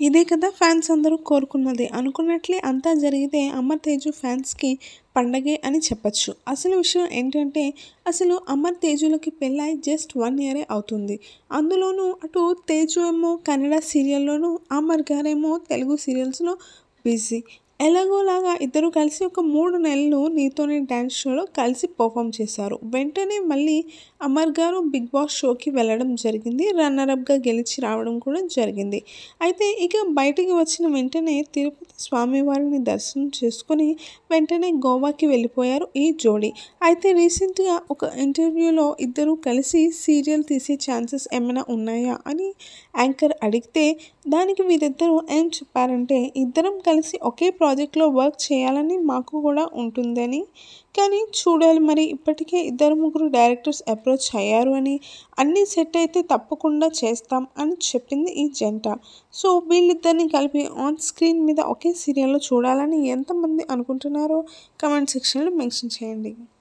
ఇదే కదా ఫ్యాన్స్ అందరూ కోరుకున్నది అనుకున్నట్లే అంతా జరిగితే అమర్ తేజు ఫ్యాన్స్కి పండగే అని చెప్పచ్చు అసలు విషయం ఏంటంటే అసలు అమర్ తేజులకి పెళ్ళై జస్ట్ వన్ ఇయరే అవుతుంది అందులోనూ అటు తేజు ఏమో కన్నడ సీరియల్లోనూ అమర్ గారేమో తెలుగు సీరియల్స్లో బిజీ ఎలాగోలాగా ఇద్దరు కలిసి ఒక మూడు నెలలు నీతోనే డ్యాన్స్ షోలో కలిసి పర్ఫామ్ చేశారు వెంటనే మళ్ళీ అమర్ గారు బిగ్ బాస్ షోకి వెళ్ళడం జరిగింది రన్నరప్గా గెలిచి రావడం కూడా జరిగింది అయితే ఇక బయటికి వచ్చిన వెంటనే తిరుపతి స్వామివారిని దర్శనం చేసుకొని వెంటనే గోవాకి వెళ్ళిపోయారు ఈ జోడీ అయితే రీసెంట్గా ఒక ఇంటర్వ్యూలో ఇద్దరు కలిసి సీరియల్ తీసే ఛాన్సెస్ ఏమైనా ఉన్నాయా అని యాంకర్ అడిగితే దానికి వీరిద్దరూ ఏం చెప్పారంటే ఇద్దరం కలిసి ఒకే ప్రాజెక్ట్లో వర్క్ చేయాలని మాకు కూడా ఉంటుందని కానీ చూడాలి మరి ఇప్పటికే ఇద్దరు ముగ్గురు డైరెక్టర్స్ అప్రోచ్ అయ్యారు అని అన్నీ సెట్ అయితే తప్పకుండా చేస్తాం అని చెప్పింది ఈ జంట సో వీళ్ళిద్దరిని కలిపి ఆన్ స్క్రీన్ మీద ఒకే సీరియల్లో చూడాలని ఎంతమంది అనుకుంటున్నారో కమెంట్ సెక్షన్లో మెన్షన్ చేయండి